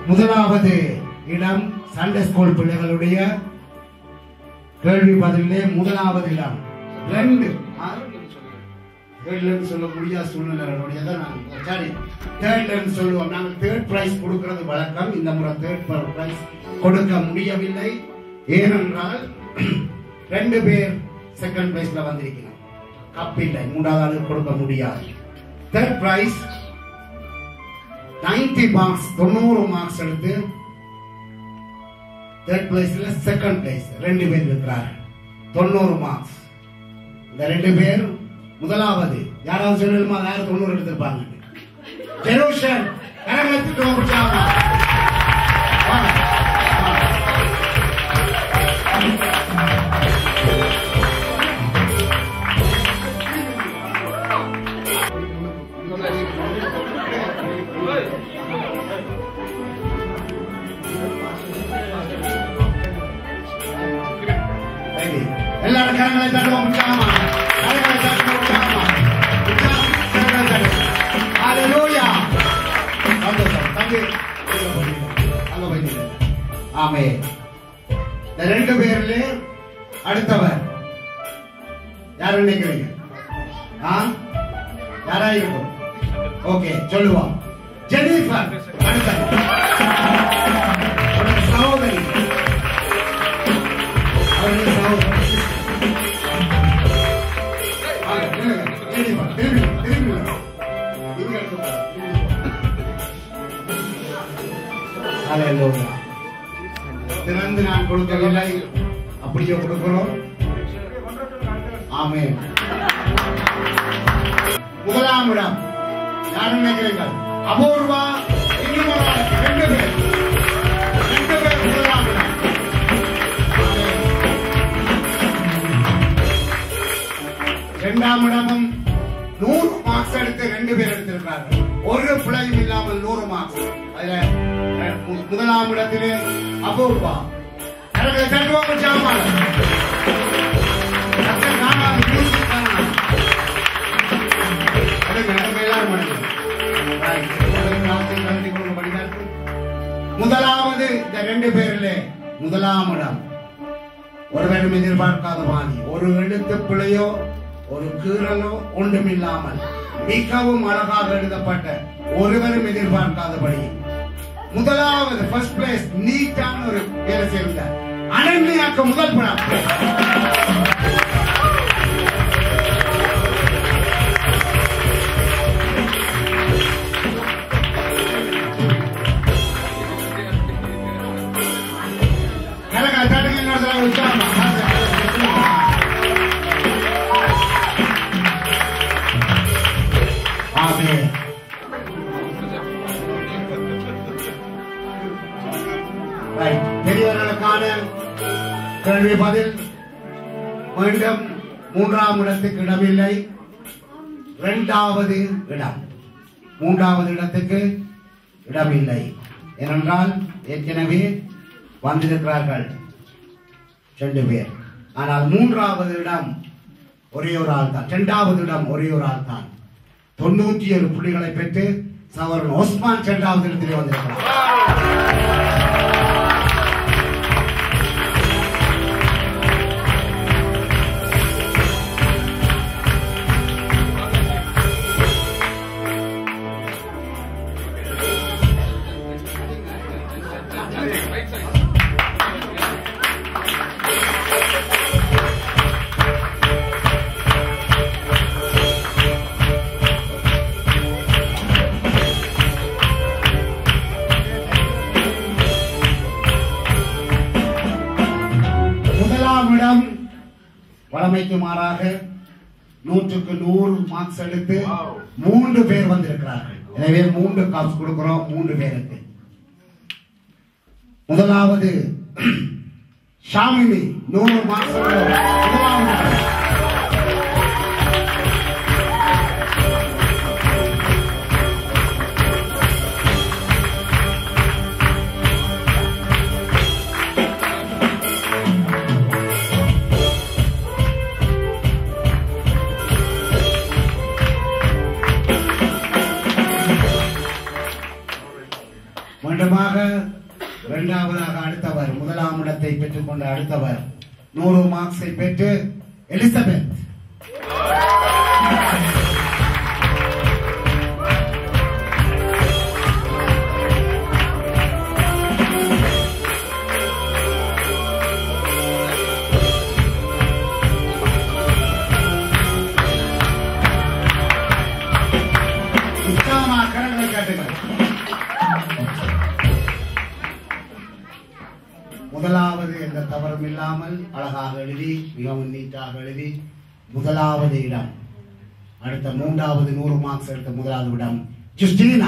முதலாவது இடம் Sunday school பிள்ளைகளுடைய கேள்வி பதிலே முதலாவது இடம் ரெண்டு தேர்ட்லன்னு சொல்ல முடியாத சூழ்நிலைகளுடைய தான் நாங்கள் சரி தேர்ட்லன்னு சொல்லுவோம் நாங்கள் தேர்ட் பிரைஸ் கொடுக்கிறது வழக்கம் இந்த முறை தேர்ட் பிரைஸ் கொடுக்க முடியவில்லை ஏனென்றால் ரெண்டு பேர் செகண்ட் பிரைஸ்ல வந்திருக்கிறோம் கப் இல்லை மூன்றாவது ஆளுக்கு கொடுக்க முடியாது தேர்ட் பிரைஸ் 90 மார்க்ஸ் தொண்ணூறு மார்க்ஸ் எடுத்து தேர்ட் பிளேஸ்ல செகண்ட் பிளேஸ் ரெண்டு பேர் இருக்கிறார்கள் தொண்ணூறு மார்க்ஸ் இந்த ரெண்டு பேர் முதலாவது யாராவது சொல்லணுமா யாரும் தொண்ணூறு எடுத்திருப்பாங்க ஜெருஷன் கரகத்துக்கு உற்சாகம் வாங்க, வாங்க. Ready. எல்லாரும் கரங்களை தட்டுவோம் உற்சாகமா கரங்களை தட்டுவோம் உற்சாகமா உற்சாகம், கரங்களை தட்டுவோம். Hallelujah. சந்தோஷம். தம்பி, அங்க போயிடுங்க. அங்க போயிடுங்க. ஆமென். இந்த ரெண்டு பேர்ல அடுத்தவர் யார் நினைக்கிறீங்க ஆ யாரா இருக்கும் ஓகே சொல்லுவோம் ஜெனிஃபர் அடுத்தவர் அவருடைய சகோதரி அவருடைய சகோதரி வாங்க, நில்லுங்க. ஜெனிஃபர், திரும்பி வா, திரும்பி வா. இங்க இருக்கு பாரு, திரும்பி வா. Hallelujah. திறந்து நான் கொடுக்கவில்லை அப்படியே கொடுக்கிறோம் ஆமென் முதலாம் இடம் யார் நினைக்கிறீர்கள் அபூர்வா இன்னும் ஒரு ஆள், ரெண்டு பேர் ரெண்டு பேர் முதலாம் இடம் ஆமென். இரண்டாம் இடமும் நூறு மார்க்ஸ் எடுத்து ரெண்டு பேர் எடுத்திருக்கிறார்கள் ஒரு பிழையும் இல்லாமல் நூறு மார்க்ஸ் அதுல அஹ், மு- முதலாம் இடத்திலே அபூர்வா கரங்களை தட்டுவாங்க சாமான முதலாவது இந்த ரெண்டு பேர்ல முதலாம் இடம் ஒருவரும் எதிர்பார்க்காத மாதிரி ஒரு எழுத்து பிழையோ ஒரு கீறலோ ஒன்றுமில்லாமல் மிகவும் அழகாக எழுதப்பட்ட ஒருவரும் எதிர்பார்க்காதபடி முதலாவது ஃபர்ஸ்ட் பிளேஸ் நீட்டான ஒரு வேலை சேர்ந்த அனன்யாக்கு முதல் படம் கலகா தட்டுங்க இன்னொரு தடவை உற்சாகமா. ஆமென். Right. பெரியவர்களுக்கான கேள்வி பதில் மீண்டும் மூன்றாம் இடத்துக்கு இடமில்லை இரண்டாவது இடம் மூன்றாவது இடத்துக்கு இடமில்லை ஏனென்றால் ஏற்கனவே வந்திருக்கிறார்கள் ரெண்டு பேர் ஆனால் மூன்றாவது இடம் ஒரே ஒரு ஆள் தான் இரண்டாவது இடம் ஒரே ஒரு ஆள் தான் தொண்ணூற்றி ஏழு புள்ளிகளை பெற்று சவரன் ஒஸ்மான் இரண்டாவது இடத்திலே வந்திருக்கிறார் முதலாம் இடம் வழமைக்கு மாறாக நூற்றுக்கு நூறு மார்க்ஸ் எடுத்து மூன்று பேர் வந்திருக்கிறார்கள் எனவே மூன்று காப்ஸ் கொடுக்கிறோம் மூன்று பேருக்கு முதலாவது ஷாமினி நூறு மார்க்ஸ் முதலாம் இடம். வேண்டுமா நிறைவாக இரண்டாவதாக அடுத்தவர் முதலாம் இடத்தை பெற்றுக்கொண்ட அடுத்தவர் நூறு மார்க்ஸை பெற்று எலிசபெத் உற்சாகமாக கரங்களை காட்டுங்கள் முதலாவது எந்த தவறும் இல்லாமல் அழகாக எழுதி மிகவும் நீட்டாக எழுதி முதலாவது இடம் அடுத்த மூன்றாவது நூறு மார்க்ஸ் எடுத்த முதலாவது இடம் ஜுஸ்டினா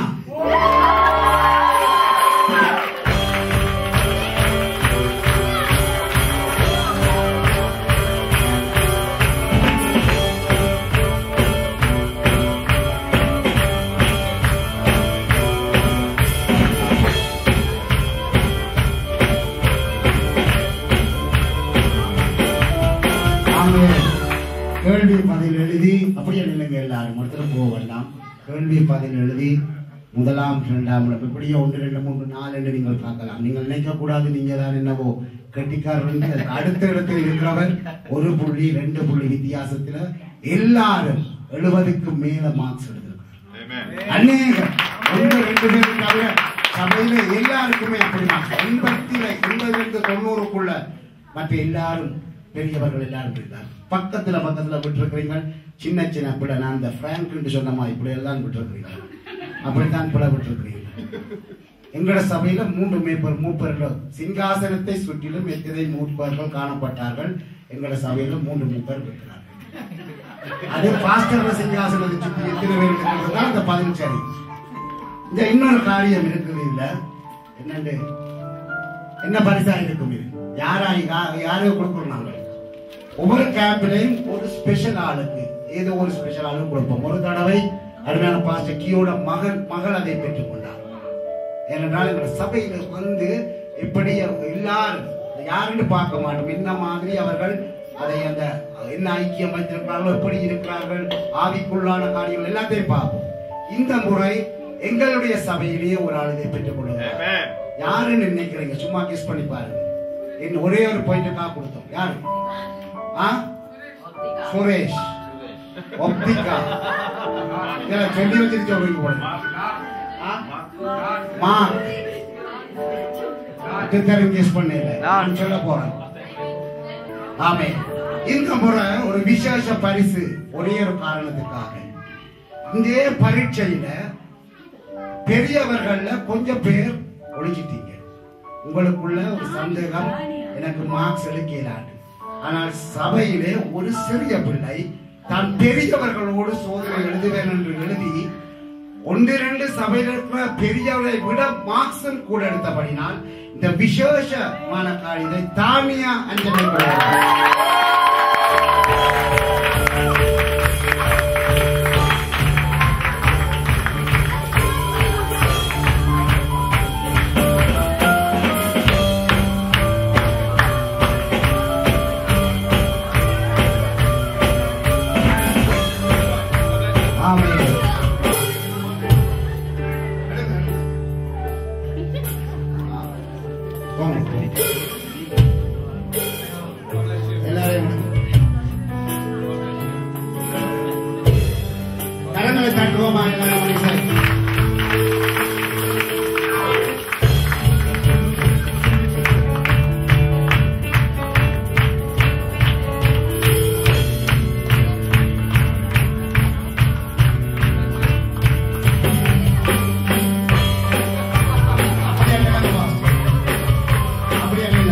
நாங்கள் கேள்வி பதில் எழுதி அப்படியே நில்லுங்க எல்லாரும் ஒருத்தரும் போக வேண்டாம் கேள்வி பதில் எழுதி முதலாம் இரண்டாம் இடம் இப்படியே ஒன்று ரெண்டு மூன்று நாலு என்று நீங்கள் பார்க்கலாம் நீங்கள் நினைக்க கூடாது நீங்க தான் என்னவோ கெட்டிக்காரர் அடுத்த இடத்தில் இருக்கிறவர் ஒரு புள்ளி ரெண்டு புள்ளி வித்தியாசத்துல எல்லாரும் எழுபதுக்கு மேல மார்க்ஸ் எடுத்திருக்காங்க அநேக ஒன்று ரெண்டு பேர் தவிர சபையில எல்லாருக்குமே அப்படிதான் எண்பத்தி எண்பதுல இருந்து தொண்ணூறுக்குள்ள மற்ற எல்லாரும் பெரியவர்கள் எல்லாரும் இருந்தார் பக்கத்துல பக்கத்துல விட்டுருக்கிறீங்க சின்ன சின்ன பிள்ளை நான் இந்த பிராங்க் சொன்ன மாதிரி இப்படி எல்லாம் விட்டுருக்கிறீங்க அப்படித்தான் பிள்ளை விட்டுருக்கிறீங்க எங்கட சபையில மூன்று மேப்பர் மூப்பர்கள் சிங்காசனத்தை சுற்றிலும் எத்தனை மூப்பர்கள் காணப்பட்டார்கள் எங்கட சபையில மூன்று மூப்பர் இருக்கிறார்கள் அது பாஸ்டர் சிங்காசனத்தை சுற்றி எத்தனை பேர் இருக்கிறது தான் இந்த பதில் சரி இந்த இன்னொரு காரியம் இருக்குது இல்ல என்னண்டு என்ன பரிசா இருக்கும் இது யாரா யா- யாருக்கு கொடுக்குறோம் நாங்க ஒவ்வொரு கேம்பிலையும் ஒரு ஸ்பெஷல் ஆளுக்கு ஏதோ ஒரு ஸ்பெஷல் ஆளுக்கு கொடுப்போம் ஒரு தடவை அருமையான பாஸ்டர் கியோட மகன் மகள் அதை பெற்றுக் கொண்டார் ஏனென்றால் எங்க சபையில வந்து இப்படி எல்லாரும் யாருன்னு பார்க்க மாட்டோம் என்ன மாதிரி அவர்கள் அதை அந்த என்ன ஐக்கியம் வைத்திருக்கிறார்களோ எப்படி இருக்கிறார்கள் ஆவிக்குள்ளான காரியங்கள் எல்லாத்தையும் பார்ப்போம் இந்த முறை எங்களுடைய சபையிலேயே ஒரு ஆள் இதை பெற்றுக் கொள்ளுங்க யாருன்னு நினைக்கிறீங்க சும்மா கிஸ் பண்ணி பாருங்க என்ன ஒரே ஒரு பாயிண்ட் கொடுத்தோம் யாரு ஆ சுரேஷ் ஒப்திகா இதெல்லாம் சொல்லி வச்சிருக்க சொல்றீங்க போல ஆ? மார்க் திருத்தரம் கேஸ் பண்ணல நான் சொல்ல போறேன் ஆமே இந்த முறை ஒரு விசேஷ பரிசு ஒரே ஒரு காரணத்துக்காக இந்த பரீட்சையில பெரியவர்கள்ல கொஞ்சம் பேர் ஒழிச்சிட்டீங்க உங்களுக்குள்ள ஒரு சந்தேகம் எனக்கு மார்க்ஸ் எடுக்கலான்னு ஆனால் சபையிலே ஒரு சிறிய பிள்ளை தான் பெரியவர்களோடு சோதனை எழுதுவேன் என்று எழுதி ஒன்று இரண்டு சபையில் இருக்கிற பெரியவரை விட மார்க்ஸும் கூட எடுத்தபடினால் இந்த விசேஷமான காரியத்தை தாமியா அஞ்சலி கொடுக்கிறார். ஆமென். ஆ. போங்க, போங்க. எல்லாரையும் கரங்களை தட்டுவோமா எல்லாரும் மனுஷன் அப்படியே நில்லுங்க. அப்படியே நில்லுங்க.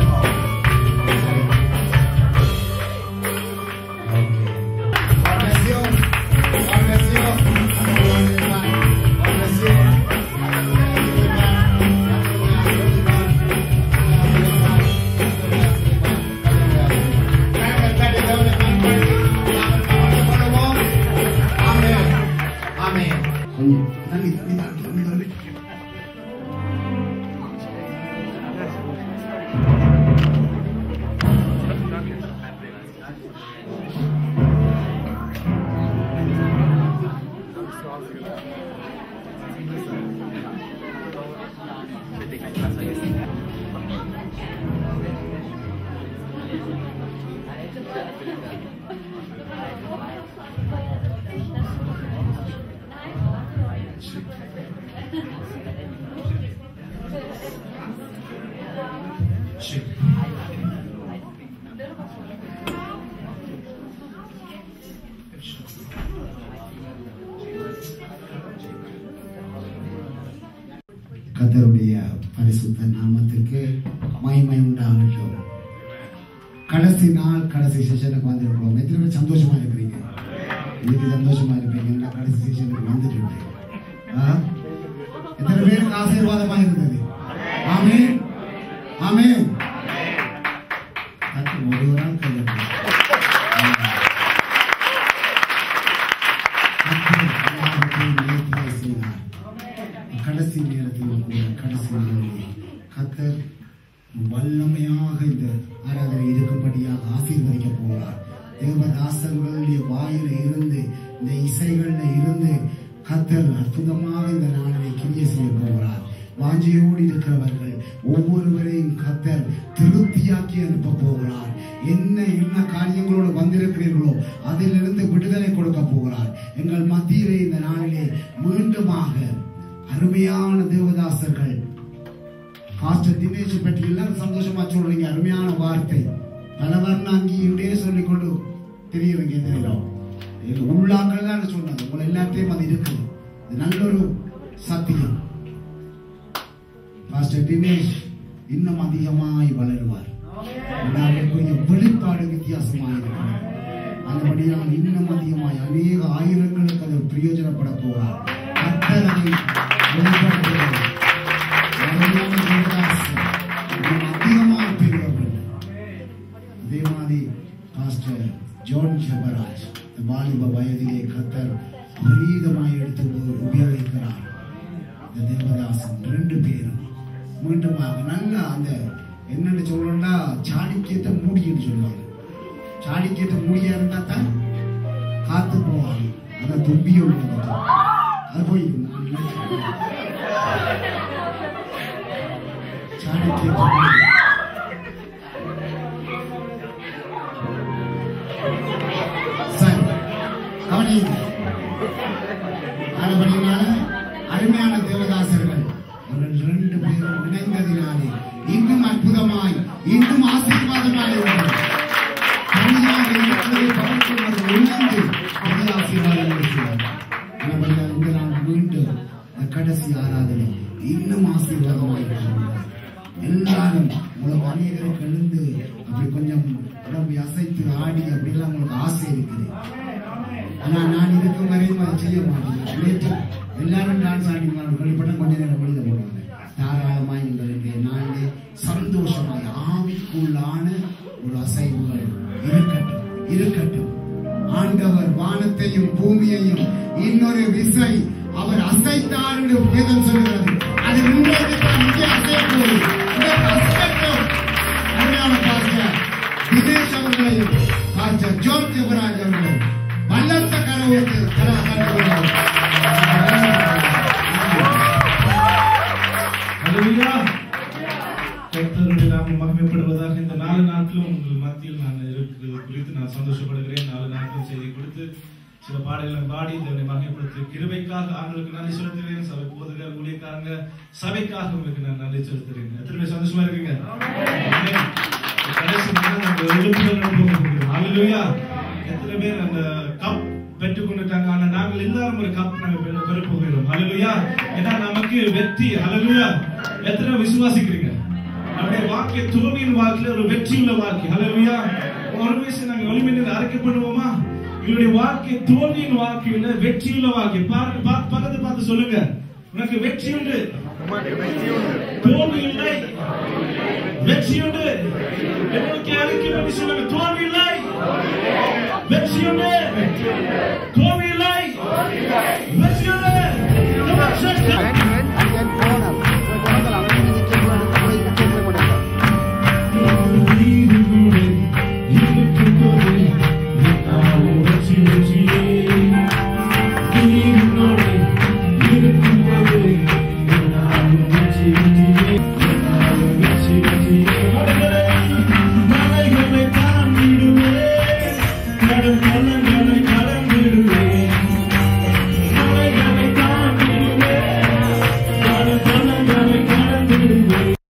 கத்தருடைய பரிசுத்த நாமத்திற்கு மகிமை உண்டாகட்டும் கடைசி நாள் கடைசி செஷனுக்கு வந்திருக்கிறோம் எத்தனை பேர் சந்தோஷமா இருக்கிறீங்க இன்னைக்கு சந்தோஷமா இருப்பீங்க நான் கடைசி செஷனுக்கு வந்துட்டு ஆ? எத்தனை பேருக்கு ஆசீர்வாதமா இருந்தது ஆமே ஆமே கர்த்தர் ஒரு ஒரு நாள் கையில் கடைசி நேரத்தில் கூட கடைசி நாளில் கத்தர் வல்லமையாக இந்த ஆராதனை இருக்கும்படியாக ஆசீர்வதிக்க போகிறார் தேவதாசர்களுடைய வாயில இருந்து இந்த இசைகள்ல இருந்து கத்தர் அற்புதமாக இந்த நாளிலே கிரிய செய்ய போகிறார் வாஞ்சையோடு இருக்கிறவர்கள் ஒவ்வொருவரையும் கத்தர் திருப்தியாக்கி அனுப்ப போகிறார் என்ன என்ன காரியங்களோடு வந்திருக்கிறீர்களோ அதிலிருந்து விடுதலை கொடுக்க போகிறார் எங்கள் மத்தியிலே இந்த நாளிலே மீண்டுமாக அருமையான தேவதாசர்கள் பாஸ்டர் தினேஷ் பற்றி எல்லாரும் சந்தோஷமா சொல்றீங்க அருமையான வார்த்தை பல வர்ணாங்கியுடைய சொல்லிக்கொண்டு தெரியுறீங்க இந்த நேரம் எங்க உள்ளாக்கள் தான் சொன்னது உங்களை எல்லாத்தையும் அது இருக்குது இது நல்ல ஒரு சத்தியம் பாஸ்டர் தினேஷ் இன்னும் அதிகமாய் வளருவார் உண்டாகக்கூடிய வெளிப்பாடு வித்தியாசமாக இருக்கிறது அதுபடியால் இன்னும் அதிகமாய் அநேக ஆயிரங்களுக்கு அது பிரயோஜனப்பட போகிறார் கர்த்தர் அதை வெளிப்படுத்துகிறார். அருமையான தேவதாசன், இன்னும் அதிகமாக பெருக வேண்டும். இதே மாதிரி பாஸ்டர் ஜான் ஜெபராஜ் இந்த வாலிப வயதிலே கத்தர் பிரீதமாய் எடுத்து உ- உபயோகிக்கிறார் இந்த தேவதாசன் ரெண்டு பேரும் மீண்டுமாக நல்ல அந்த என்னன்னு சொல்லணும்னா சாணிக்கேத்த மூடின்னு சொல்லுவாங்க சாணிக்கேத்த மூடியா இருந்தா தான் காத்து போவாங்க அந்த தும்பியை உள்ளது அது போய் சாணிக்கேத்த மூடி சரி கவனியுங்க அதுபடினால அருமையான தேவதாசர்கள் அவர்கள் ரெண்டு பேரும் இணைந்ததினாலே இன்னும் அற்புதமாய் இன்னும் ஆசீர்வாதமாய் இருக்கிறது. தனியாக இருக்கிறதை பார்க்கிறவர்கள் இணைந்து அதில் ஆசீர்வாதம் இருக்கிறார்கள். அதுபடியால் இந்த நாள் மீண்டும் இந்த கடைசி ஆராதனை இன்னும் ஆசீர்வாதமாய் இருக்கிறது. எல்லாரும் உங்களுக்கு அநேகருக்கு எழுந்து அப்படி கொஞ்சம் உடம்பை அசைத்து ஆடி அப்படிலாம் உங்களுக்கு ஆசை இருக்குது ஆனா நான் இருக்கும் வரையும் அதை செய்ய மாட்டேன் நேற்று எல்லாரும் டான்ஸ் ஆடினாலும் வெளிப்பட்ட கொஞ்ச நேரம் வெளியில போடுவாங்க தாராளமாய் எங்களுடைய நாளிலே சந்தோஷமாய் ஆவிக்குள்ளான ஒரு அசைவுகள் இருக்கட்டும் இருக்கட்டும் ஆண்டவர் வானத்தையும் பூமியையும் இன்னொரு விசை அவர் அசைத்தார் என்று வேதம் சொல்கிறது அது உங்களுக்கு தான் இங்கே அசைய போகுது உங்களுக்கு அசையட்டும் அருமையான பாஸ்டர் தினேஷ் அவர்களையும் பாஸ்டர் ஜோன் ஜெபராஜ் அவர்களையும் பலத்த கரவோடு ஹalleluya கர்த்தருடைய நாமம் மகிமைப்படுவதாக இந்த நாலு நாட்களும் உங்கள் மத்தியில் நான் இருக்கிறது குறித்து நான் சந்தோஷப்படுகிறேன் நாலு நாட்களும் செய்தி கொடுத்து சில பாடல்களை பாடி இதனை மகிமைப்படுத்தி கிருபைக்காக ஆண்களுக்கு நன்றி செலுத்துகிறேன் சபை போதுகள் ஊழியக்காரங்க சபைக்காக உங்களுக்கு நான் நன்றி செலுத்துகிறேன் எத்தனை பேர் சந்தோஷமா இருக்கீங்க ஆமென். கடைசி நாள் நம்ம எழுப்புதல் அனுபவம் ஹalleluya எத்தனை பேர் அந்த கப் பெற்றுக் கொண்டுட்டாங்க ஆனா நாங்கள் எல்லாரும் ஒரு கப் நாங்க பெற- பெறப் போகிறோம் ஹalleluya ஏன்னா நமக்கு வெற்றி ஹalleluya எத்தனை விசுவாசிக்கிறீங்க நம்முடைய வாழ்க்கை தோல்வியின் வாழ்க்கையில ஒரு வெற்றியுள்ள வாழ்க்கை ஹalleluya ஒரு வயசு நாங்க ஒளிமின்னு அரைக்கப்படுவோமா இவருடைய வாழ்க்கை தோல்வியின் வாழ்க்கையில வெற்றியுள்ள வாழ்க்கை பாருங்க பார்த்து பக்கத்து பார்த்து சொல்லுங்க உனக்கு வெற்றி உண்டு தோல்வி இல்லை வெற்றி உண்டு